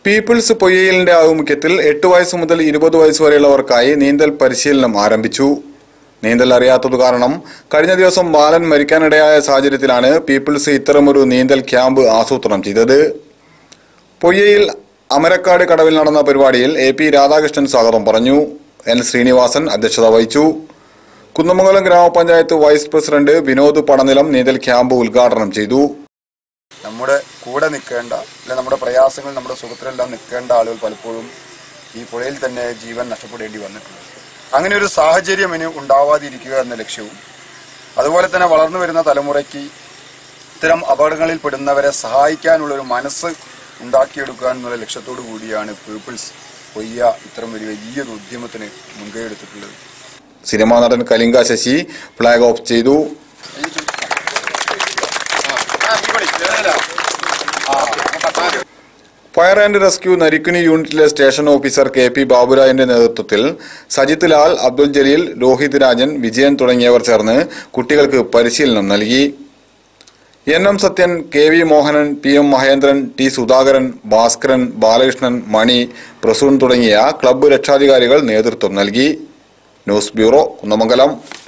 people's പൊയ്യലിന്റെ ആഭിമുഖ്യത്തിൽ എട്ട് വയസ്സ് മുതൽ ഇരുപത് വയസ്സ് വരെയുള്ളവർക്കായി നീന്തൽ പരിശീലനം ആരംഭിച്ചു നീന്തൽ അറിയാത്തതു കാരണം കഴിഞ്ഞ ദിവസം ബാലൻ മരിക്കാനിടയായ സാഹചര്യത്തിലാണ് പീപ്പിൾസ് ഇത്തരമൊരു നീന്തൽ ക്യാമ്പ് ആസൂത്രണം ചെയ്തത് പൊയ്യയിൽ അമരക്കാട് കടവിൽ നടന്ന പരിപാടിയിൽ എ പി രാധാകൃഷ്ണൻ സ്വാഗതം പറഞ്ഞു എൻ ശ്രീനിവാസൻ അധ്യക്ഷത വഹിച്ചു കുന്നമംഗലം ഗ്രാമപഞ്ചായത്ത് വൈസ് പ്രസിഡന്റ് വിനോദ് പടനിലം നീന്തൽ ക്യാമ്പ് ഉദ്ഘാടനം ചെയ്തു നമ്മുടെ കൂടെ നിൽക്കേണ്ട അല്ലെ നമ്മുടെ പ്രയാസങ്ങൾ നമ്മുടെ സുഖത്തിലെല്ലാം നിൽക്കേണ്ട ആളുകൾ പലപ്പോഴും ഈ പുഴയിൽ തന്നെ ജീവൻ നഷ്ടപ്പെടേണ്ടി വന്നിട്ടുണ്ട് അങ്ങനെ ഒരു സാഹചര്യം ഇനി ഉണ്ടാവാതിരിക്കുക എന്ന ലക്ഷ്യവും അതുപോലെ തന്നെ വളർന്നു വരുന്ന തലമുറയ്ക്ക് ഇത്തരം അപകടങ്ങളിൽ പെടുന്നവരെ സഹായിക്കാനുള്ള ഒരു മനസ്സ് ഉണ്ടാക്കിയെടുക്കുക എന്നുള്ള ലക്ഷ്യത്തോടു കൂടിയാണ് പീപ്പിൾസ് പൊയ്യ ഇത്തരം ഒരു വലിയൊരു ഉദ്യമത്തിന് മുൻകൈ എടുത്തിട്ടുള്ളത് സിനിമാ നടൻ കലിംഗ ശശി ഫ്ളാഗ് ഓഫ് ചെയ്തു ഫയർ ആൻഡ് റെസ്ക്യൂ നരിക്കുനി യൂണിറ്റിലെ സ്റ്റേഷൻ ഓഫീസർ കെ പി ബാബുരാജിന്റെ നേതൃത്വത്തിൽ സജിത് ലാൽ അബ്ദുൽ ജലീൽ രോഹിത് രാജൻ വിജയൻ തുടങ്ങിയവർ ചേർന്ന് കുട്ടികൾക്ക് പരിശീലനം നൽകി N M Sathyan K V Mohanan P M Mahendran T Sudhakaran Bhaskaran Balakrishnan Mani Prasoon തുടങ്ങിയ ക്ലബ്ബ് രക്ഷാധികാരികൾ നേതൃത്വം നൽകി ന്യൂസ് ബ്യൂറോ കുന്നമംഗലം